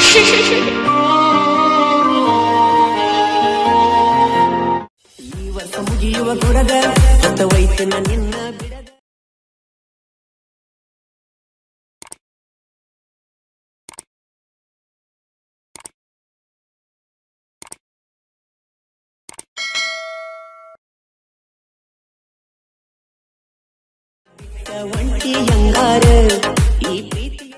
ಈ ವರ್ಷ ಮುಗಿಯುವ ಕೊಡದ ಸತ್ತವೈತನ ನಿನ್ನ ಬಿಡದ ಒಂಟಿ ಯಂಗಾರ ಈ ಪ್ರೀತಿಯ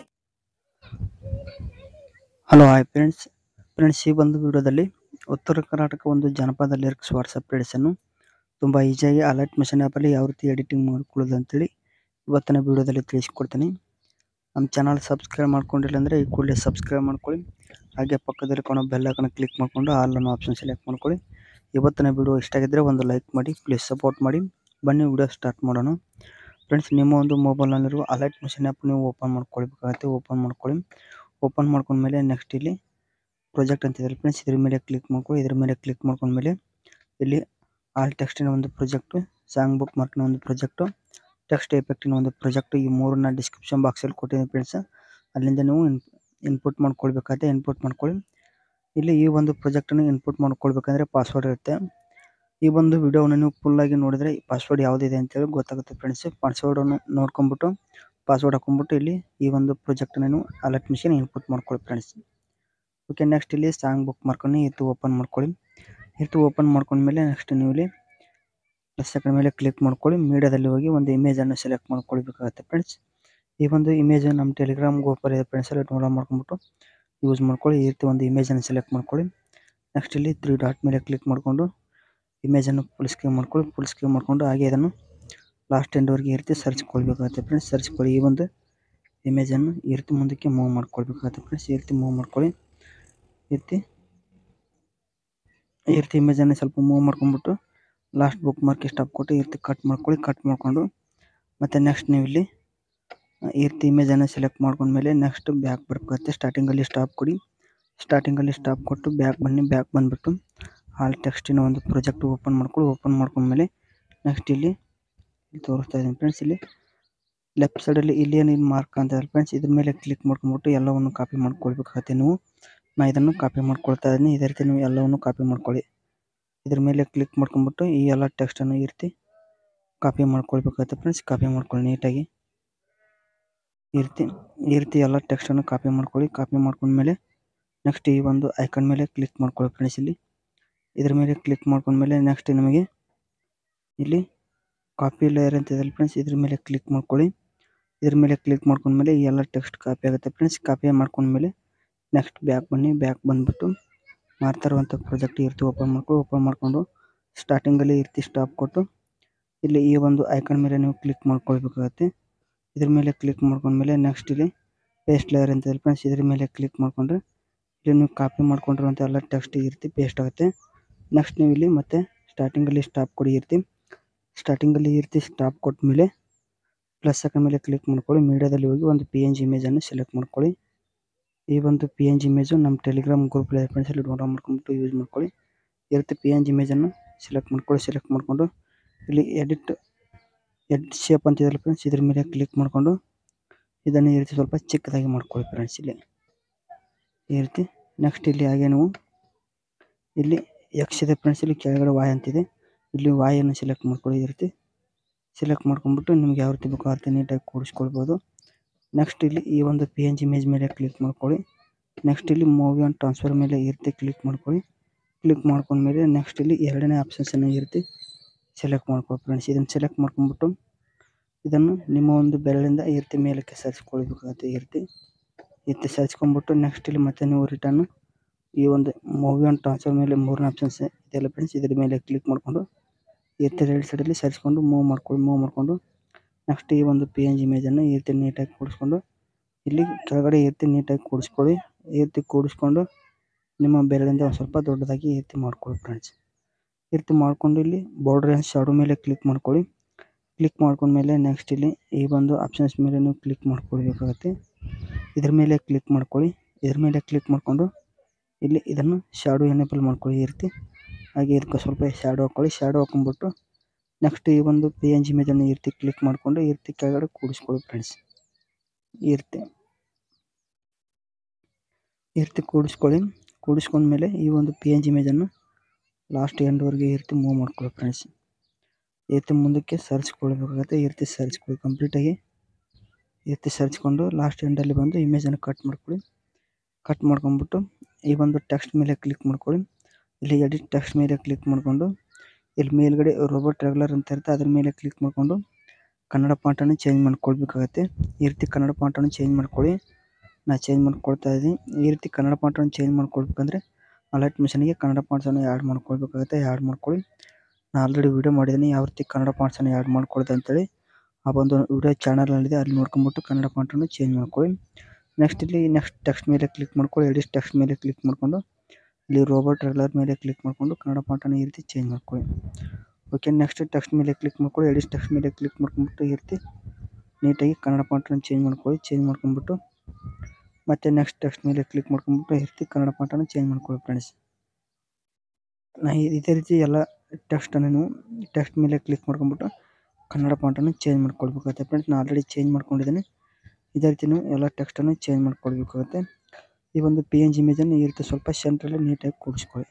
ಹಲೋ ಹಾಯ್ ಫ್ರೆಂಡ್ಸ್ ಫ್ರೆಂಡ್ಸ್ ಈ ಒಂದು ವಿಡಿಯೋದಲ್ಲಿ ಉತ್ತರ ಕರ್ನಾಟಕ ಒಂದು ಜನಪದ ಲಿರಿಕ್ಸ್ ವಾಟ್ಸಪ್ ಅನ್ನು ತುಂಬ ಈಸಿಯಾಗಿ ಅಲರ್ಟ್ ಮಿಷನ್ ಆ್ಯಪಲ್ಲಿ ಯಾವ ರೀತಿ ಎಡಿಟಿಂಗ್ ಮಾಡ್ಕೊಳ್ಳೋದು ಅಂತೇಳಿ ಇವತ್ತಿನ ವಿಡಿಯೋದಲ್ಲಿ ತಿಳಿಸ್ಕೊಡ್ತೀನಿ ನಮ್ಮ ಚಾನಲ್ ಸಬ್ಸ್ಕ್ರೈಬ್ ಮಾಡ್ಕೊಂಡಿಲ್ಲ ಅಂದರೆ ಈ ಕೂಡಲೇ ಸಬ್ಸ್ಕ್ರೈಬ್ ಮಾಡ್ಕೊಳ್ಳಿ ಹಾಗೆ ಪಕ್ಕದಲ್ಲಿ ಕಾಣೋ ಬೆಲ್ ಐಕನ್ ಕ್ಲಿಕ್ ಮಾಡಿಕೊಂಡು ಆಲ್ ಅನ್ನೋ ಆಪ್ಷನ್ ಸೆಲೆಕ್ಟ್ ಮಾಡ್ಕೊಳ್ಳಿ ಇವತ್ತಿನ ವಿಡಿಯೋ ಇಷ್ಟ ಆಗಿದ್ದರೆ ಒಂದು ಲೈಕ್ ಮಾಡಿ ಪ್ಲೀಸ್ ಸಪೋರ್ಟ್ ಮಾಡಿ ಬನ್ನಿ ವಿಡಿಯೋ ಸ್ಟಾರ್ಟ್ ಮಾಡೋಣ ಫ್ರೆಂಡ್ಸ್ ನಿಮ್ಮ ಒಂದು ಮೊಬೈಲ್ನಲ್ಲಿರುವ ಅಲರ್ಟ್ ಮಿಷನ್ ಆ್ಯಪ್ ನೀವು ಓಪನ್ ಮಾಡ್ಕೊಳ್ಬೇಕಾಗತ್ತೆ ಓಪನ್ ಮಾಡ್ಕೊಳ್ಳಿ ಓಪನ್ ಮಾಡ್ಕೊಂಡ್ಮೇಲೆ ನೆಕ್ಸ್ಟ್ ಇಲ್ಲಿ ಪ್ರಾಜೆಕ್ಟ್ ಅಂತಿದೆ ಫ್ರೆಂಡ್ಸ್ ಇದ್ರ ಮೇಲೆ ಕ್ಲಿಕ್ ಮಾಡ್ಕೊಳ್ಳಿ ಇದ್ರ ಮೇಲೆ ಕ್ಲಿಕ್ ಮಾಡ್ಕೊಂಡ್ಮೇಲೆ ಇಲ್ಲಿ ಆಲ್ ಟೆಕ್ಸ್ಟಿನ ಒಂದು ಪ್ರಾಜೆಕ್ಟು ಸಾಂಗ್ ಬುಕ್ ಮಾರ್ಕ್ನ ಒಂದು ಪ್ರಾಜೆಕ್ಟು ಟೆಕ್ಸ್ಟ್ ಎಫೆಕ್ಟಿನ ಒಂದು ಪ್ರಾಜೆಕ್ಟು ಈ ಮೂರನ್ನ ಡಿಸ್ಕ್ರಿಪ್ಷನ್ ಬಾಕ್ಸಲ್ಲಿ ಕೊಟ್ಟಿದ್ದೀನಿ ಫ್ರೆಂಡ್ಸ್ ಅಲ್ಲಿಂದ ನೀವು ಇನ್ಪುಟ್ ಮಾಡ್ಕೊಳ್ಬೇಕಾಗುತ್ತೆ ಇನ್ಪುಟ್ ಮಾಡ್ಕೊಳ್ಳಿ ಇಲ್ಲಿ ಈ ಒಂದು ಪ್ರಾಜೆಕ್ಟನ್ನು ಇನ್ಪುಟ್ ಮಾಡ್ಕೊಳ್ಬೇಕಂದ್ರೆ ಪಾಸ್ವರ್ಡ್ ಇರುತ್ತೆ ಈ ಒಂದು ವಿಡಿಯೋವನ್ನು ನೀವು ಫುಲ್ಲಾಗಿ ನೋಡಿದರೆ ಪಾಸ್ವರ್ಡ್ ಯಾವುದಿದೆ ಅಂತೇಳಿ ಗೊತ್ತಾಗುತ್ತೆ ಫ್ರೆಂಡ್ಸ್ ಪಾಸ್ವರ್ಡನ್ನು ನೋಡ್ಕೊಂಬಿಟ್ಟು ಪಾಸ್ವರ್ಡ್ ಹಾಕೊಂಡ್ಬಿಟ್ಟು ಇಲ್ಲಿ ಈ ಒಂದು ಪ್ರಾಜೆಕ್ಟನ್ನು ನೀವು ಅಲರ್ಟ್ ಮಿಷನ್ ಇನ್ಪುಟ್ ಮಾಡ್ಕೊಳ್ಳಿ ಫ್ರೆಂಡ್ಸ್ ಓಕೆ ನೆಕ್ಸ್ಟ್ ಇಲ್ಲಿ ಸಾಂಗ್ ಬುಕ್ ಮಾಡ್ಕೊಂಡು ಇತ್ತು ಓಪನ್ ಮಾಡ್ಕೊಳ್ಳಿ ಇತ್ತು ಓಪನ್ ಮಾಡ್ಕೊಂಡ್ಮೇಲೆ ನೆಕ್ಸ್ಟ್ ನೀವು ಇಲ್ಲಿ ಪ್ಲಸ್ ಸೆಕೆಂಡ್ ಮೇಲೆ ಕ್ಲಿಕ್ ಮಾಡ್ಕೊಳ್ಳಿ ಮೀಡಿಯಾದಲ್ಲಿ ಹೋಗಿ ಒಂದು ಇಮೇಜನ್ನು ಸೆಲೆಕ್ಟ್ ಮಾಡ್ಕೊಳ್ಬೇಕಾಗುತ್ತೆ ಫ್ರೆಂಡ್ಸ್ ಈ ಒಂದು ಇಮೇಜ್ ನಮ್ಮ ಟೆಲಿಗ್ರಾಮ್ ಗ್ರೂಪಲ್ಲಿ ಇದೆ ಫ್ರೆಂಡ್ಸ್ ಅಲ್ಲಿ ಡೌನ್ಲೋಡ್ ಮಾಡ್ಕೊಂಬಿಟ್ಟು ಯೂಸ್ ಮಾಡ್ಕೊಳ್ಳಿ ಈ ರೀತಿ ಒಂದು ಇಮೇಜನ್ನು ಸೆಲೆಕ್ಟ್ ಮಾಡ್ಕೊಳ್ಳಿ ನೆಕ್ಸ್ಟ್ ಇಲ್ಲಿ ತ್ರೀ ಡಾಟ್ ಮೇಲೆ ಕ್ಲಿಕ್ ಮಾಡಿಕೊಂಡು ಇಮೇಜನ್ನು ಫುಲ್ ಸ್ಕ್ರೀನ್ ಮಾಡ್ಕೊಳ್ಳಿ ಫುಲ್ ಸ್ಕ್ರೀನ್ ಮಾಡಿಕೊಂಡು ಹಾಗೆ ಇದನ್ನು ಲಾಸ್ಟ್ ಎಂಡ್ವರೆಗೆ ಈ ರೀತಿ ಸರ್ಚ್ ಕೊಡಬೇಕಾಗುತ್ತೆ ಫ್ರೆಂಡ್ಸ್ ಸರ್ಚ್ ಕೊಡಿ ಈ ಒಂದು ಇಮೇಜನ್ನು ಈ ರೀತಿ ಮುಂದಕ್ಕೆ ಮೂವ್ ಮಾಡ್ಕೊಳ್ಬೇಕಾಗುತ್ತೆ ಫ್ರೆಂಡ್ಸ್ ಈ ರೀತಿ ಮೂವ್ ಮಾಡ್ಕೊಳ್ಳಿ ಈ ರೀತಿ ಈ ರೀತಿ ಇಮೇಜನ್ನು ಸ್ವಲ್ಪ ಮೂವ್ ಮಾಡ್ಕೊಂಡ್ಬಿಟ್ಟು ಲಾಸ್ಟ್ ಬುಕ್ ಮಾರ್ಕ್ ಸ್ಟಾಪ್ ಕೊಟ್ಟು ಈ ರೀತಿ ಕಟ್ ಮಾಡ್ಕೊಳ್ಳಿ ಕಟ್ ಮಾಡಿಕೊಂಡು ಮತ್ತು ನೆಕ್ಸ್ಟ್ ನೀವು ಇಲ್ಲಿ ಈ ರೀತಿ ಇಮೇಜನ್ನು ಸೆಲೆಕ್ಟ್ ಮಾಡ್ಕೊಂಡ್ಮೇಲೆ ನೆಕ್ಸ್ಟ್ ಬ್ಯಾಕ್ ಬರ್ಬೇಕಾಗುತ್ತೆ ಸ್ಟಾರ್ಟಿಂಗಲ್ಲಿ ಸ್ಟಾಪ್ ಕೊಡಿ ಸ್ಟಾರ್ಟಿಂಗಲ್ಲಿ ಸ್ಟಾಪ್ ಕೊಟ್ಟು ಬ್ಯಾಕ್ ಬನ್ನಿ ಬ್ಯಾಕ್ ಬಂದುಬಿಟ್ಟು ಆಲ್ ಟೆಕ್ಸ್ಟಿನ ಒಂದು ಪ್ರಾಜೆಕ್ಟ್ ಓಪನ್ ಮಾಡ್ಕೊಳ್ಳಿ ಓಪನ್ ಮಾಡ್ಕೊಂಡ್ಮೇಲೆ ನೆಕ್ಸ್ಟ್ ಇಲ್ಲಿ ಇಲ್ಲಿ ತೋರಿಸ್ತಾ ಇದ್ದೀನಿ ಫ್ರೆಂಡ್ಸ್ ಇಲ್ಲಿ ಲೆಫ್ಟ್ ಸೈಡಲ್ಲಿ ಇಲ್ಲಿ ಏನು ಮಾರ್ಕ್ ಅಂತ ಇದೆ ಫ್ರೆಂಡ್ಸ್ ಇದ್ರ ಮೇಲೆ ಕ್ಲಿಕ್ ಮಾಡ್ಕೊಂಡ್ಬಿಟ್ಟು ಎಲ್ಲವನ್ನು ಕಾಪಿ ಮಾಡ್ಕೊಳ್ಬೇಕಾಗತ್ತೆ ನೀವು ನಾ ಇದನ್ನು ಕಾಪಿ ಮಾಡ್ಕೊಳ್ತಾ ಇದ್ದೀನಿ ಇದೇ ರೀತಿ ನೀವು ಎಲ್ಲವನ್ನು ಕಾಪಿ ಮಾಡ್ಕೊಳ್ಳಿ ಇದ್ರ ಮೇಲೆ ಕ್ಲಿಕ್ ಮಾಡ್ಕೊಂಡ್ಬಿಟ್ಟು ಈ ಎಲ್ಲ ಟೆಕ್ಸ್ಟನ್ನು ಈ ರೀತಿ ಕಾಪಿ ಮಾಡ್ಕೊಳ್ಬೇಕಾಗುತ್ತೆ ಫ್ರೆಂಡ್ಸ್ ಕಾಪಿ ಮಾಡ್ಕೊಳ್ಳಿ ನೀಟಾಗಿ ಈ ರೀತಿ ಈ ರೀತಿ ಎಲ್ಲ ಟೆಕ್ಸ್ಟನ್ನು ಕಾಪಿ ಮಾಡ್ಕೊಳ್ಳಿ ಕಾಪಿ ಮಾಡ್ಕೊಂಡ್ಮೇಲೆ ನೆಕ್ಸ್ಟ್ ಈ ಒಂದು ಐಕನ್ ಮೇಲೆ ಕ್ಲಿಕ್ ಮಾಡ್ಕೊಳ್ಳಿ ಫ್ರೆಂಡ್ಸ್ ಇಲ್ಲಿ ಇದ್ರ ಮೇಲೆ ಕ್ಲಿಕ್ ಮಾಡ್ಕೊಂಡ್ಮೇಲೆ ನೆಕ್ಸ್ಟ್ ನಿಮಗೆ ಇಲ್ಲಿ ಕಾಪಿ ಲೇಯರ್ ಅಂತ ಇದೆ ಫ್ರೆಂಡ್ಸ್ ಇದ್ರ ಮೇಲೆ ಕ್ಲಿಕ್ ಮಾಡ್ಕೊಳ್ಳಿ ಇದ್ರ ಮೇಲೆ ಕ್ಲಿಕ್ ಮಾಡ್ಕೊಂಡ್ಮೇಲೆ ಈ ಎಲ್ಲ ಟೆಕ್ಸ್ಟ್ ಕಾಪಿ ಆಗುತ್ತೆ ಫ್ರೆಂಡ್ಸ್ ಕಾಪಿ ಮಾಡ್ಕೊಂಡ್ಮೇಲೆ ನೆಕ್ಸ್ಟ್ ಬ್ಯಾಕ್ ಬನ್ನಿ ಬ್ಯಾಕ್ ಬಂದುಬಿಟ್ಟು ಮಾಡ್ತಾ ಇರುವಂಥ ಪ್ರಾಜೆಕ್ಟ್ ಈ ರೀತಿ ಓಪನ್ ಮಾಡ್ಕೊಂಡು ಓಪನ್ ಮಾಡಿಕೊಂಡು ಸ್ಟಾರ್ಟಿಂಗಲ್ಲಿ ಈ ರೀತಿ ಸ್ಟಾಪ್ ಕೊಟ್ಟು ಇಲ್ಲಿ ಈ ಒಂದು ಐಕನ್ ಮೇಲೆ ನೀವು ಕ್ಲಿಕ್ ಮಾಡ್ಕೊಳ್ಬೇಕಾಗತ್ತೆ ಇದ್ರ ಮೇಲೆ ಕ್ಲಿಕ್ ಮಾಡ್ಕೊಂಡ್ಮೇಲೆ ನೆಕ್ಸ್ಟ್ ಇಲ್ಲಿ ಪೇಸ್ಟ್ ಲೇಯರ್ ಅಂತ ಇದೆ ಫ್ರೆಂಡ್ಸ್ ಇದ್ರ ಮೇಲೆ ಕ್ಲಿಕ್ ಮಾಡ್ಕೊಂಡ್ರೆ ಇಲ್ಲಿ ನೀವು ಕಾಪಿ ಮಾಡ್ಕೊಂಡಿರುವಂಥ ಎಲ್ಲ ಟೆಕ್ಸ್ಟ್ ಈ ರೀತಿ ಪೇಸ್ಟ್ ಆಗುತ್ತೆ ನೆಕ್ಸ್ಟ್ ನೀವು ಇಲ್ಲಿ ಮತ್ತೆ ಸ್ಟಾರ್ಟಿಂಗಲ್ಲಿ ಸ್ಟಾಪ್ ಕೊಡಿ ಈ ರೀತಿ ಸ್ಟಾರ್ಟಿಂಗಲ್ಲಿ ಈ ರೀತಿ ಸ್ಟಾಪ್ ಕೊಟ್ಟ ಮೇಲೆ ಪ್ಲಸ್ ಸೆಕೆಂಡ್ ಮೇಲೆ ಕ್ಲಿಕ್ ಮಾಡ್ಕೊಳ್ಳಿ ಮೀಡಿಯಾದಲ್ಲಿ ಹೋಗಿ ಒಂದು ಪಿ ಎನ್ ಜಿ ಇಮೇಜನ್ನು ಸೆಲೆಕ್ಟ್ ಮಾಡ್ಕೊಳ್ಳಿ ಈ ಒಂದು ಪಿ ಎನ್ ಜಿ ಇಮೇಜು ನಮ್ಮ ಟೆಲಿಗ್ರಾಮ್ ಗ್ರೂಪ್ ಫ್ರೆಂಡ್ಸಲ್ಲಿ ಡೌನ್ಲೋಡ್ ಮಾಡ್ಕೊಂಬಿಟ್ಟು ಯೂಸ್ ಮಾಡ್ಕೊಳ್ಳಿ ಈ ರೀತಿ ಪಿ ಎನ್ ಜಿ ಇಮೇಜನ್ನು ಸೆಲೆಕ್ಟ್ ಮಾಡ್ಕೊಳ್ಳಿ ಸೆಲೆಕ್ಟ್ ಮಾಡಿಕೊಂಡು ಇಲ್ಲಿ ಎಡಿಟ್ ಎಡಿಟ್ ಶೇಪ್ ಅಂತ ಇದೆಯಲ್ಲ ಫ್ರೆಂಡ್ಸ್ ಇದ್ರ ಮೇಲೆ ಕ್ಲಿಕ್ ಮಾಡಿಕೊಂಡು ಇದನ್ನು ಈ ರೀತಿ ಸ್ವಲ್ಪ ಚಿಕ್ಕದಾಗಿ ಮಾಡ್ಕೊಳ್ಳಿ ಫ್ರೆಂಡ್ಸ್ ಇಲ್ಲಿ ಈ ರೀತಿ ನೆಕ್ಸ್ಟ್ ಇಲ್ಲಿ ಹಾಗೆ ನೀವು ಇಲ್ಲಿ ಎಕ್ಸ್ ಇದೆ ಫ್ರೆಂಡ್ಸ್ ಇಲ್ಲಿ ಕೆಳಗಡೆ ವಾಯ್ ಅಂತಿದೆ ಇಲ್ಲಿ ವಾಯನ್ನು ಸೆಲೆಕ್ಟ್ ಮಾಡ್ಕೊಳ್ಳಿ ಈ ರೀತಿ ಸೆಲೆಕ್ಟ್ ಮಾಡ್ಕೊಂಡ್ಬಿಟ್ಟು ನಿಮ್ಗೆ ಯಾವ ರೀತಿ ಬೇಕೋ ಆ ರೀತಿ ನೀಟಾಗಿ ಕೂಡಿಸ್ಕೊಳ್ಬೋದು ನೆಕ್ಸ್ಟ್ ಇಲ್ಲಿ ಈ ಒಂದು ಪಿ ಎನ್ ಜಿ ಇಮೇಜ್ ಮೇಲೆ ಕ್ಲಿಕ್ ಮಾಡ್ಕೊಳ್ಳಿ ನೆಕ್ಸ್ಟ್ ಇಲ್ಲಿ ಮೂವಿ ಆ್ಯಂಡ್ ಟ್ರಾನ್ಸ್ಫರ್ ಮೇಲೆ ಈ ರೀತಿ ಕ್ಲಿಕ್ ಮಾಡ್ಕೊಳ್ಳಿ ಕ್ಲಿಕ್ ಮಾಡ್ಕೊಂಡ್ಮೇಲೆ ನೆಕ್ಸ್ಟ್ ಇಲ್ಲಿ ಎರಡನೇ ಆಪ್ಷನ್ಸನ್ನು ಈ ರೀತಿ ಸೆಲೆಕ್ಟ್ ಮಾಡ್ಕೊಳ್ಳಿ ಫ್ರೆಂಡ್ಸ್ ಇದನ್ನು ಸೆಲೆಕ್ಟ್ ಮಾಡ್ಕೊಂಡ್ಬಿಟ್ಟು ಇದನ್ನು ನಿಮ್ಮ ಒಂದು ಬೆರಳಿಂದ ಈ ರೀತಿ ಮೇಲಕ್ಕೆ ಸರಿಸ್ಕೊಳ್ಬೇಕಾಗುತ್ತೆ ಈ ರೀತಿ ಈ ರೀತಿ ಸರಿಸ್ಕೊಂಡ್ಬಿಟ್ಟು ನೆಕ್ಸ್ಟ್ ಇಲ್ಲಿ ಮತ್ತೆ ನೀವು ರಿಟರ್ನ್ ಈ ಒಂದು ಮೂವಿ ಆ್ಯಂಡ್ ಟ್ರಾನ್ಸ್ಫರ್ ಮೇಲೆ ಮೂರನೇ ಆಪ್ಷನ್ಸ್ ಇದೆಲ್ಲ ಫ್ರೆಂಡ್ಸ್ ಇದ್ರ ಮೇಲೆ ಕ್ಲಿಕ್ ಮಾಡಿಕೊಂಡು ಈ ರೀತಿ ರೈಟ್ ಸೈಡಲ್ಲಿ ಸರಿಸ್ಕೊಂಡು ಮೂವ್ ಮಾಡ್ಕೊಳ್ಳಿ ಮೂವ್ ಮಾಡಿಕೊಂಡು ನೆಕ್ಸ್ಟ್ ಈ ಒಂದು ಪಿ ಎನ್ ಜಿ ಇಮೇಜನ್ನು ಈ ರೀತಿ ನೀಟಾಗಿ ಕೂಡಿಸ್ಕೊಂಡು ಇಲ್ಲಿ ಕೆಳಗಡೆ ಈ ರೀತಿ ನೀಟಾಗಿ ಕೂಡಿಸ್ಕೊಳ್ಳಿ ಈ ರೀತಿ ಕೂಡಿಸ್ಕೊಂಡು ನಿಮ್ಮ ಬೆರಳಿಂದ ಒಂದು ಸ್ವಲ್ಪ ದೊಡ್ಡದಾಗಿ ಈ ರೀತಿ ಮಾಡ್ಕೊಳ್ಳಿ ಫ್ರೆಂಡ್ಸ್ ಈ ರೀತಿ ಮಾಡ್ಕೊಂಡು ಇಲ್ಲಿ ಬಾರ್ಡರ್ ಆ್ಯಂಡ್ ಶಾಡೋ ಮೇಲೆ ಕ್ಲಿಕ್ ಮಾಡ್ಕೊಳ್ಳಿ ಕ್ಲಿಕ್ ಮಾಡ್ಕೊಂಡ್ಮೇಲೆ ನೆಕ್ಸ್ಟ್ ಇಲ್ಲಿ ಈ ಒಂದು ಆಪ್ಷನ್ಸ್ ಮೇಲೆ ನೀವು ಕ್ಲಿಕ್ ಮಾಡ್ಕೊಳ್ಬೇಕಾಗತ್ತೆ ಇದ್ರ ಮೇಲೆ ಕ್ಲಿಕ್ ಮಾಡ್ಕೊಳ್ಳಿ ಇದ್ರ ಮೇಲೆ ಕ್ಲಿಕ್ ಮಾಡಿಕೊಂಡು ಇಲ್ಲಿ ಇದನ್ನು ಶಾಡೋ ಎನೇಬಲ್ ಮಾಡ್ಕೊಳ್ಳಿ ಈ ರೀತಿ ಹಾಗೆ ಇದಕ್ಕೆ ಸ್ವಲ್ಪ ಶಾಡೋ ಹಾಕ್ಕೊಳ್ಳಿ ಶಾಡೋ ಹಾಕೊಂಡ್ಬಿಟ್ಟು ನೆಕ್ಸ್ಟ್ ಈ ಒಂದು ಪಿ ಎನ್ ಜಿ ಇಮೇಜನ್ನು ಈ ರೀತಿ ಕ್ಲಿಕ್ ಮಾಡಿಕೊಂಡು ಈ ರೀತಿ ಕೆಳಗಡೆ ಕೂಡಿಸ್ಕೊಳ್ಳಿ ಫ್ರೆಂಡ್ಸ್ ಈ ರೀತಿ ಈ ರೀತಿ ಕೂಡಿಸ್ಕೊಳ್ಳಿ ಕೂಡಿಸ್ಕೊಂಡ್ಮೇಲೆ ಈ ಒಂದು ಪಿ ಎನ್ ಜಿ ಇಮೇಜನ್ನು ಲಾಸ್ಟ್ ಎಂಡ್ವರೆಗೆ ಈ ರೀತಿ ಮೂವ್ ಮಾಡ್ಕೊಳ್ಳಿ ಫ್ರೆಂಡ್ಸ್ ಈ ರೀತಿ ಮುಂದಕ್ಕೆ ಸರಿಸ್ಕೊಳ್ಬೇಕಾಗುತ್ತೆ ಈ ರೀತಿ ಸರಿಸ್ಕೊಳ್ಳಿ ಕಂಪ್ಲೀಟಾಗಿ ಈ ರೀತಿ ಸರಿಸ್ಕೊಂಡು ಲಾಸ್ಟ್ ಎಂಡಲ್ಲಿ ಬಂದು ಇಮೇಜನ್ನು ಕಟ್ ಮಾಡ್ಕೊಳ್ಳಿ ಕಟ್ ಮಾಡ್ಕೊಂಡ್ಬಿಟ್ಟು ಈ ಒಂದು ಟೆಕ್ಸ್ಟ್ ಮೇಲೆ ಕ್ಲಿಕ್ ಮಾಡ್ಕೊಳ್ಳಿ ಇಲ್ಲಿ ಎಡಿಟ್ ಟೆಕ್ಸ್ಟ್ ಮೇಲೆ ಕ್ಲಿಕ್ ಮಾಡಿಕೊಂಡು ಇಲ್ಲಿ ಮೇಲ್ಗಡೆ ರೋಬೋಟ್ ರೆಗ್ಯುಲರ್ ಅಂತ ಇರುತ್ತೆ ಅದ್ರ ಮೇಲೆ ಕ್ಲಿಕ್ ಮಾಡಿಕೊಂಡು ಕನ್ನಡ ಪಾಠನ ಚೇಂಜ್ ಮಾಡ್ಕೊಳ್ಬೇಕಾಗತ್ತೆ ಈ ರೀತಿ ಕನ್ನಡ ಪಾಠನ ಚೇಂಜ್ ಮಾಡ್ಕೊಳ್ಳಿ ನಾ ಚೇಂಜ್ ಮಾಡ್ಕೊಳ್ತಾ ಇದ್ದೀನಿ ಈ ರೀತಿ ಕನ್ನಡ ಪಾಠನ ಚೇಂಜ್ ಮಾಡ್ಕೊಳ್ಬೇಕಂದ್ರೆ ಅಲರ್ಟ್ ಮಿಷನ್ಗೆ ಕನ್ನಡ ಪಾಠನ ಆ್ಯಡ್ ಮಾಡ್ಕೊಳ್ಬೇಕಾಗುತ್ತೆ ಆ್ಯಡ್ ಮಾಡ್ಕೊಳ್ಳಿ ನಾನು ಆಲ್ರೆಡಿ ವಿಡಿಯೋ ಮಾಡಿದ್ದೀನಿ ಯಾವ ರೀತಿ ಕನ್ನಡ ಪಾಠನ ಆ್ಯಡ್ ಮಾಡ್ಕೊಳ್ದೆ ಅಂತೇಳಿ ಆ ಒಂದು ವಿಡಿಯೋ ಚಾನಲಲ್ಲಿದೆ ಅಲ್ಲಿ ನೋಡ್ಕೊಂಬಿಟ್ಟು ಕನ್ನಡ ಪಾಠನ ಚೇಂಜ್ ಮಾಡ್ಕೊಳ್ಳಿ ನೆಕ್ಸ್ಟ್ ಇಲ್ಲಿ ನೆಕ್ಸ್ಟ್ ಟೆಕ್ಸ್ಟ್ ಮೇಲೆ ಕ್ಲಿಕ್ ಮಾಡ್ಕೊಳ್ಳಿ ಎಡಿಟ್ ಟೆಕ್ಸ್ಟ್ ಮೇಲೆ ಕ್ಲಿಕ್ ಮಾಡಿಕೊಂಡು ಇಲ್ಲಿ ರೋಬೋಟ್ ರೆಗ್ಯುಲರ್ ಮೇಲೆ ಕ್ಲಿಕ್ ಮಾಡಿಕೊಂಡು ಕನ್ನಡ ಪಾಠನ ಈ ರೀತಿ ಚೇಂಜ್ ಮಾಡ್ಕೊಳ್ಳಿ ಓಕೆ ನೆಕ್ಸ್ಟ್ ಟೆಕ್ಸ್ಟ್ ಮೇಲೆ ಕ್ಲಿಕ್ ಮಾಡ್ಕೊಳ್ಳಿ ಎಡಿಟ್ ಟೆಕ್ಸ್ಟ್ ಮೇಲೆ ಕ್ಲಿಕ್ ಮಾಡ್ಕೊಂಬಿಟ್ಟು ಈ ರೀತಿ ನೀಟಾಗಿ ಕನ್ನಡ ಪಾಠನ ಚೇಂಜ್ ಮಾಡ್ಕೊಳ್ಳಿ ಚೇಂಜ್ ಮಾಡ್ಕೊಂಬಿಟ್ಟು ಮತ್ತೆ ನೆಕ್ಸ್ಟ್ ಟೆಕ್ಸ್ಟ್ ಮೇಲೆ ಕ್ಲಿಕ್ ಮಾಡ್ಕೊಂಬಿಟ್ಟು ಈ ರೀತಿ ಕನ್ನಡ ಪಾಠನ ಚೇಂಜ್ ಮಾಡ್ಕೊಳ್ಳಿ ಫ್ರೆಂಡ್ಸ್ ನಾ ಇದೇ ರೀತಿ ಎಲ್ಲ ಟೆಕ್ಸ್ಟನ್ನು ನೀವು ಟೆಕ್ಸ್ಟ್ ಮೇಲೆ ಕ್ಲಿಕ್ ಮಾಡ್ಕೊಂಬಿಟ್ಟು ಕನ್ನಡ ಪಾಠನ ಚೇಂಜ್ ಮಾಡ್ಕೊಳ್ಬೇಕಾಗುತ್ತೆ ಫ್ರೆಂಡ್ಸ್ ನಾನು ಆಲ್ರೆಡಿ ಚೇಂಜ್ ಮಾಡ್ಕೊಂಡಿದ್ದೀನಿ ಇದೇ ರೀತಿ ನೀವು ಎಲ್ಲ ಟೆಕ್ಸ್ಟನ್ನು ಚೇಂಜ್ ಮಾಡ್ಕೊಳ್ಬೇಕಾಗುತ್ತೆ ಈ ಒಂದು ಪಿ ಎನ್ ಜಿ ಇಮೇಜನ್ನು ಈ ರೀತಿ ಸ್ವಲ್ಪ ಸೆಂಟ್ರಲ್ಲಿ ನೀಟಾಗಿ ಕೂಡಿಸ್ಕೊಳ್ಳಿ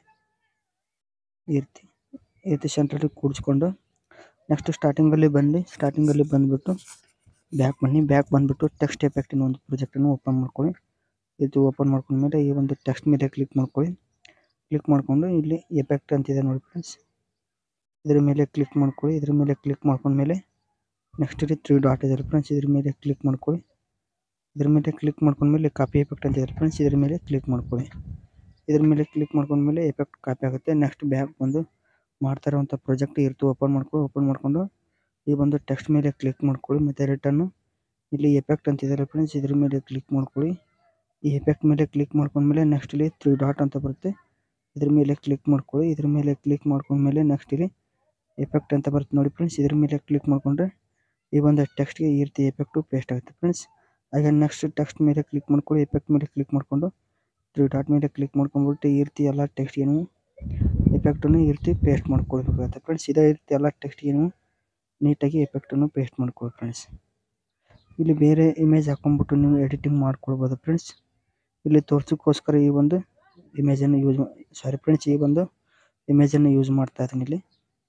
ಈ ರೀತಿ ಈ ರೀತಿ ಸೆಂಟ್ರಲ್ಲಿ ಕೂಡಿಸ್ಕೊಂಡು ನೆಕ್ಸ್ಟ್ ಸ್ಟಾರ್ಟಿಂಗಲ್ಲಿ ಬಂದು ಸ್ಟಾರ್ಟಿಂಗಲ್ಲಿ ಬಂದುಬಿಟ್ಟು ಬ್ಯಾಕ್ ಬನ್ನಿ ಬ್ಯಾಕ್ ಬಂದುಬಿಟ್ಟು ಟೆಕ್ಸ್ಟ್ ಎಫೆಕ್ಟಿನ ಒಂದು ಪ್ರಾಜೆಕ್ಟನ್ನು ಓಪನ್ ಮಾಡ್ಕೊಳ್ಳಿ ಇದು ಓಪನ್ ಮಾಡ್ಕೊಂಡ್ಮೇಲೆ ಈ ಒಂದು ಟೆಕ್ಸ್ಟ್ ಮೇಲೆ ಕ್ಲಿಕ್ ಮಾಡ್ಕೊಳ್ಳಿ ಕ್ಲಿಕ್ ಮಾಡಿಕೊಂಡು ಇಲ್ಲಿ ಎಫೆಕ್ಟ್ ಅಂತಿದೆ ನೋಡಿ ಫ್ರೆಂಡ್ಸ್ ಇದ್ರ ಮೇಲೆ ಕ್ಲಿಕ್ ಮಾಡ್ಕೊಳ್ಳಿ ಇದ್ರ ಮೇಲೆ ಕ್ಲಿಕ್ ಮಾಡ್ಕೊಂಡ್ಮೇಲೆ ನೆಕ್ಸ್ಟ್ ಇಲ್ಲಿ ತ್ರೀ ಡಾಟ್ ಇದೆ ಫ್ರೆಂಡ್ಸ್ ಇದ್ರ ಮೇಲೆ ಕ್ಲಿಕ್ ಮಾಡ್ಕೊಳ್ಳಿ ಇದ್ರ ಮೇಲೆ ಕ್ಲಿಕ್ ಮಾಡ್ಕೊಂಡ್ಮೇಲೆ ಕಾಪಿ ಎಫೆಕ್ಟ್ ಅಂತ ಇದೆ ಫ್ರೆಂಡ್ಸ್ ಇದ್ರ ಮೇಲೆ ಕ್ಲಿಕ್ ಮಾಡ್ಕೊಳ್ಳಿ ಇದ್ರ ಮೇಲೆ ಕ್ಲಿಕ್ ಮಾಡ್ಕೊಂಡ್ಮೇಲೆ ಎಫೆಕ್ಟ್ ಕಾಪಿ ಆಗುತ್ತೆ ನೆಕ್ಸ್ಟ್ ಬ್ಯಾಕ್ ಬಂದು ಮಾಡ್ತಾ ಇರುವಂಥ ಪ್ರಾಜೆಕ್ಟ್ ಇರ್ತು ಓಪನ್ ಮಾಡ್ಕೊಳ್ಳಿ ಓಪನ್ ಮಾಡ್ಕೊಂಡು ಈ ಒಂದು ಟೆಕ್ಸ್ಟ್ ಮೇಲೆ ಕ್ಲಿಕ್ ಮಾಡ್ಕೊಳ್ಳಿ ಮತ್ತು ರಿಟರ್ನು ಇಲ್ಲಿ ಎಫೆಕ್ಟ್ ಅಂತಿದ್ದಾರೆ ಫ್ರೆಂಡ್ಸ್ ಇದ್ರ ಮೇಲೆ ಕ್ಲಿಕ್ ಮಾಡ್ಕೊಳ್ಳಿ ಈ ಎಫೆಕ್ಟ್ ಮೇಲೆ ಕ್ಲಿಕ್ ಮಾಡ್ಕೊಂಡ್ಮೇಲೆ ನೆಕ್ಸ್ಟ್ ಇಲ್ಲಿ ತ್ರೀ ಡಾಟ್ ಅಂತ ಬರುತ್ತೆ ಇದ್ರ ಮೇಲೆ ಕ್ಲಿಕ್ ಮಾಡ್ಕೊಳ್ಳಿ ಇದ್ರ ಮೇಲೆ ಕ್ಲಿಕ್ ಮಾಡ್ಕೊಂಡ್ಮೇಲೆ ನೆಕ್ಸ್ಟ್ ಇಲ್ಲಿ ಎಫೆಕ್ಟ್ ಅಂತ ಬರುತ್ತೆ ನೋಡಿ ಫ್ರೆಂಡ್ಸ್ ಇದ್ರ ಮೇಲೆ ಕ್ಲಿಕ್ ಮಾಡಿಕೊಂಡ್ರೆ ಈ ಒಂದು ಟೆಕ್ಸ್ಟ್ಗೆ ಈ ರೀತಿ ಎಫೆಕ್ಟು ಪೇಸ್ಟ್ ಆಗುತ್ತೆ ಫ್ರೆಂಡ್ಸ್ ಹಾಗೆ ನೆಕ್ಸ್ಟ್ ಟೆಕ್ಸ್ಟ್ ಮೇಲೆ ಕ್ಲಿಕ್ ಮಾಡ್ಕೊಳ್ಳಿ ಎಫೆಕ್ಟ್ ಮೇಲೆ ಕ್ಲಿಕ್ ಮಾಡಿಕೊಂಡು ತ್ರೀ ಡಾಟ್ ಮೇಲೆ ಕ್ಲಿಕ್ ಮಾಡ್ಕೊಂಡ್ಬಿಟ್ಟು ಈ ರೀತಿ ಎಲ್ಲ ಟೆಕ್ಸ್ಟ್ಗೆ ನೀವು ಎಫೆಕ್ಟನ್ನು ಈ ರೀತಿ ಪೇಸ್ಟ್ ಮಾಡ್ಕೊಳ್ಬೇಕಾಗುತ್ತೆ ಫ್ರೆಂಡ್ಸ್ ಇದೇ ರೀತಿ ಎಲ್ಲ ಟೆಕ್ಸ್ಟ್ಗೆ ನೀವು ನೀಟಾಗಿ ಎಫೆಕ್ಟನ್ನು ಪೇಸ್ಟ್ ಮಾಡ್ಕೊಳ್ಳಿ ಫ್ರೆಂಡ್ಸ್ ಇಲ್ಲಿ ಬೇರೆ ಇಮೇಜ್ ಹಾಕೊಂಡ್ಬಿಟ್ಟು ನೀವು ಎಡಿಟಿಂಗ್ ಮಾಡ್ಕೊಳ್ಬೋದು ಫ್ರೆಂಡ್ಸ್ ಇಲ್ಲಿ ತೋರ್ಸೋಕ್ಕೋಸ್ಕರ ಈ ಒಂದು ಇಮೇಜನ್ನು ಯೂಸ್ ಸಾರಿ ಫ್ರೆಂಡ್ಸ್ ಈ ಒಂದು ಇಮೇಜನ್ನು ಯೂಸ್ ಮಾಡ್ತಾ ಇದ್ದೀನಿ ಇಲ್ಲಿ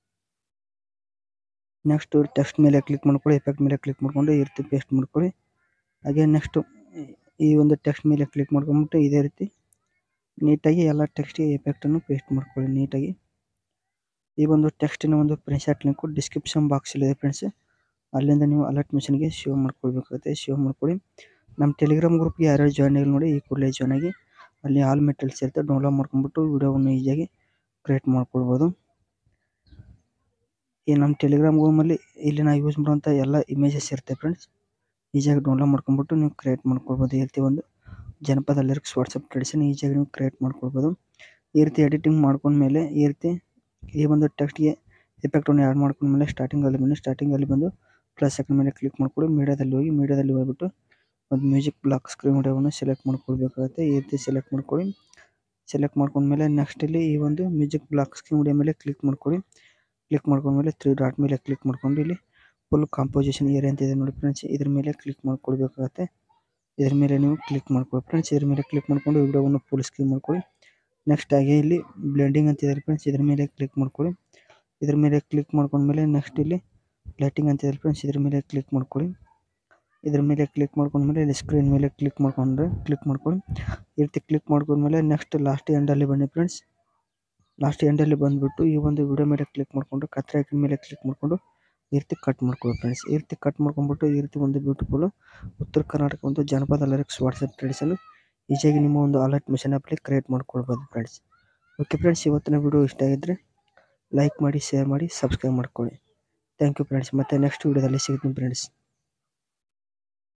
ನೆಕ್ಸ್ಟ್ ಟೆಕ್ಸ್ಟ್ ಮೇಲೆ ಕ್ಲಿಕ್ ಮಾಡ್ಕೊಳ್ಳಿ ಎಫೆಕ್ಟ್ ಮೇಲೆ ಕ್ಲಿಕ್ ಮಾಡ್ಕೊಂಡು ಈ ರೀತಿ ಪೇಸ್ಟ್ ಮಾಡ್ಕೊಳ್ಳಿ ಹಾಗೆ ನೆಕ್ಸ್ಟ್ ಈ ಒಂದು ಟೆಕ್ಸ್ಟ್ ಮೇಲೆ ಕ್ಲಿಕ್ ಮಾಡ್ಕೊಂಬಿಟ್ಟು ಇದೇ ರೀತಿ ನೀಟಾಗಿ ಎಲ್ಲ ಟೆಕ್ಸ್ಟಿಗೆ ಎಫೆಕ್ಟನ್ನು ಪೇಸ್ಟ್ ಮಾಡ್ಕೊಳ್ಳಿ ನೀಟಾಗಿ ಈ ಒಂದು ಟೆಕ್ಸ್ಟಿನ ಒಂದು ಪ್ರಿನ್ಶಾಟ್ ಲಿಂಕು ಡಿಸ್ಕ್ರಿಪ್ಷನ್ ಬಾಕ್ಸಲ್ಲಿದೆ ಫ್ರೆಂಡ್ಸ್ ಅಲ್ಲಿಂದ ನೀವು ಅಲರ್ಟ್ ಮಿಷನ್ಗೆ ಸೇವ್ ಮಾಡ್ಕೊಳ್ಬೇಕಾಗುತ್ತೆ ಸೇವ್ ಮಾಡ್ಕೊಳ್ಳಿ ನಮ್ಮ ಟೆಲಿಗ್ರಾಮ್ ಗ್ರೂಪ್ಗೆ ಯಾರ್ಯಾರು ಜಾಯ್ನ್ ಆಗಿಲ್ಲ ನೋಡಿ ಈ ಕೂಡಲೇ ಜಾಯ್ನ್ ಆಗಿ ಅಲ್ಲಿ ಆಲ್ ಮೆಟೀರಿಯಲ್ಸ್ ಇರುತ್ತೆ ಡೌನ್ಲೋಡ್ ಮಾಡ್ಕೊಂಬಿಟ್ಟು ವಿಡಿಯೋವನ್ನು ಈಸಿಯಾಗಿ ಕ್ರಿಯೇಟ್ ಮಾಡ್ಕೊಳ್ಬೋದು ಈ ನಮ್ಮ ಟೆಲಿಗ್ರಾಮ್ ರೂಮಲ್ಲಿ ಇಲ್ಲಿ ನಾವು ಯೂಸ್ ಮಾಡುವಂಥ ಎಲ್ಲ ಇಮೇಜಸ್ ಇರುತ್ತೆ ಫ್ರೆಂಡ್ಸ್ ಈಸಿಯಾಗಿ ಡೌನ್ಲೋಡ್ ಮಾಡ್ಕೊಂಬಿಟ್ಟು ನೀವು ಕ್ರಿಯೇಟ್ ಮಾಡ್ಕೊಳ್ಬೋದು ಈ ರೀತಿ ಒಂದು ಜನಪದ ಲಿರಿಕ್ಸ್ ವಾಟ್ಸಪ್ ಟ್ರೆಡಿಷನ್ ಈಸಿಯಾಗಿ ನೀವು ಕ್ರಿಯೇಟ್ ಮಾಡ್ಕೊಳ್ಬೋದು ಈ ರೀತಿ ಎಡಿಟಿಂಗ್ ಮಾಡ್ಕೊಂಡ್ಮೇಲೆ ಈ ರೀತಿ ಈ ಒಂದು ಟೆಕ್ಸ್ಟ್ಗೆ ಎಫೆಕ್ಟನ್ನು ಆ್ಯಡ್ ಮಾಡ್ಕೊಂಡ್ಮೇಲೆ ಸ್ಟಾರ್ಟಿಂಗಲ್ಲಿ ಬನ್ನಿ ಸ್ಟಾರ್ಟಿಂಗಲ್ಲಿ ಬಂದು ಪ್ಲಸ್ ಸೆಕೆಂಡ್ ಮೇಲೆ ಕ್ಲಿಕ್ ಮಾಡ್ಕೊಳ್ಳಿ ಮೀಡಿಯಾದಲ್ಲಿ ಹೋಗಿ ಮೀಡಿಯಾದಲ್ಲಿ ಹೋಗ್ಬಿಟ್ಟು ಒಂದು ಮ್ಯೂಸಿಕ್ ಬ್ಲಾಕ್ ಸ್ಕ್ರೀನ್ ವಿಡಿಯೋವನ್ನು ಸೆಲೆಕ್ಟ್ ಮಾಡ್ಕೊಳ್ಬೇಕಾಗುತ್ತೆ ಈ ರೀತಿ ಸೆಲೆಕ್ಟ್ ಮಾಡ್ಕೊಳ್ಳಿ ಸೆಲೆಕ್ಟ್ ಮಾಡ್ಕೊಂಡ್ಮೇಲೆ ನೆಕ್ಸ್ಟ್ ಇಲ್ಲಿ ಈ ಒಂದು ಮ್ಯೂಸಿಕ್ ಬ್ಲಾಕ್ ಸ್ಕ್ರೀನ್ ವಿಡಿಯೋ ಮೇಲೆ ಕ್ಲಿಕ್ ಮಾಡ್ಕೊಳ್ಳಿ ಕ್ಲಿಕ್ ಮಾಡ್ಕೊಂಡ್ಮೇಲೆ ತ್ರೀ ಡಾಟ್ ಮೇಲೆ ಕ್ಲಿಕ್ ಮಾಡ್ಕೊಂಡು ಇಲ್ಲಿ ಫುಲ್ ಕಾಂಪೋಸಿಷನ್ ಏರಿಯಾ ಅಂತ ಇದೆ ನೋಡಿ ಫ್ರೆಂಡ್ಸ್ ಇದ್ರ ಮೇಲೆ ಕ್ಲಿಕ್ ಮಾಡ್ಕೊಳ್ಬೇಕಾಗತ್ತೆ ಇದ್ರ ಮೇಲೆ ನೀವು ಕ್ಲಿಕ್ ಮಾಡ್ಕೊಳ್ಳಿ ಫ್ರೆಂಡ್ಸ್ ಇದ್ರ ಮೇಲೆ ಕ್ಲಿಕ್ ಮಾಡ್ಕೊಂಡು ವಿಡಿಯೋವನ್ನು ಫುಲ್ ಸ್ಕ್ರೀನ್ ಮಾಡ್ಕೊಳ್ಳಿ ನೆಕ್ಸ್ಟ್ ಹಾಗೆ ಇಲ್ಲಿ ಬ್ಲೆಂಡಿಂಗ್ ಅಂತ ಇದೆ ಫ್ರೆಂಡ್ಸ್ ಇದ್ರ ಮೇಲೆ ಕ್ಲಿಕ್ ಮಾಡ್ಕೊಳ್ಳಿ ಇದ್ರ ಮೇಲೆ ಕ್ಲಿಕ್ ಮಾಡ್ಕೊಂಡ್ಮೇಲೆ ನೆಕ್ಸ್ಟ್ ಇಲ್ಲಿ ಲೈಟಿಂಗ್ ಅಂತ ಇದೆ ಫ್ರೆಂಡ್ಸ್ ಇದ್ರ ಮೇಲೆ ಕ್ಲಿಕ್ ಮಾಡ್ಕೊಳ್ಳಿ ಇದ್ರ ಮೇಲೆ ಕ್ಲಿಕ್ ಮಾಡ್ಕೊಂಡ್ಮೇಲೆ ಇಲ್ಲಿ ಸ್ಕ್ರೀನ್ ಮೇಲೆ ಕ್ಲಿಕ್ ಮಾಡ್ಕೊಂಡ್ರೆ ಕ್ಲಿಕ್ ಮಾಡ್ಕೊಳ್ಳಿ ಈ ರೀತಿ ಕ್ಲಿಕ್ ಮಾಡ್ಕೊಂಡ್ಮೇಲೆ ನೆಕ್ಸ್ಟ್ ಲಾಸ್ಟ್ ಎಂಡಲ್ಲಿ ಬನ್ನಿ ಫ್ರೆಂಡ್ಸ್ ಲಾಸ್ಟ್ ಎಂಡಲ್ಲಿ ಬಂದುಬಿಟ್ಟು ಈ ಒಂದು ವಿಡಿಯೋ ಮೇಲೆ ಕ್ಲಿಕ್ ಮಾಡಿಕೊಂಡು ಕತ್ರೆ ಐಕನ್ ಮೇಲೆ ಕ್ಲಿಕ್ ಮಾಡಿಕೊಂಡು ಈ ರೀತಿ ಕಟ್ ಮಾಡ್ಕೊಳ್ಳಿ ಫ್ರೆಂಡ್ಸ್ ಈ ರೀತಿ ಕಟ್ ಮಾಡ್ಕೊಂಡ್ಬಿಟ್ಟು ಈ ರೀತಿ ಒಂದು ಬ್ಯೂಟಿಫುಲ್ ಉತ್ತರ ಕರ್ನಾಟಕ ಒಂದು ಜನಪದ ಲಿರಿಕ್ಸ್ ವಾಟ್ಸಪ್ ಟ್ರೆಡಿಸಲು ಈಸಿಯಾಗಿ ನಿಮ್ಮ ಒಂದು ಅಲರ್ಟ್ ಮಿಷನ್ ಆ್ಯಪಲ್ಲಿ ಕ್ರಿಯೇಟ್ ಮಾಡ್ಕೊಳ್ಬೋದು ಫ್ರೆಂಡ್ಸ್ ಓಕೆ ಫ್ರೆಂಡ್ಸ್ ಇವತ್ತಿನ ವಿಡಿಯೋ ಇಷ್ಟ ಆಗಿದ್ದರೆ ಲೈಕ್ ಮಾಡಿ ಶೇರ್ ಮಾಡಿ ಸಬ್ಸ್ಕ್ರೈಬ್ ಮಾಡ್ಕೊಳ್ಳಿ ಥ್ಯಾಂಕ್ ಯು ಫ್ರೆಂಡ್ಸ್ ಮತ್ತು ನೆಕ್ಸ್ಟ್ ವಿಡಿಯೋದಲ್ಲಿ ಸಿಗ್ತೀನಿ ಫ್ರೆಂಡ್ಸ್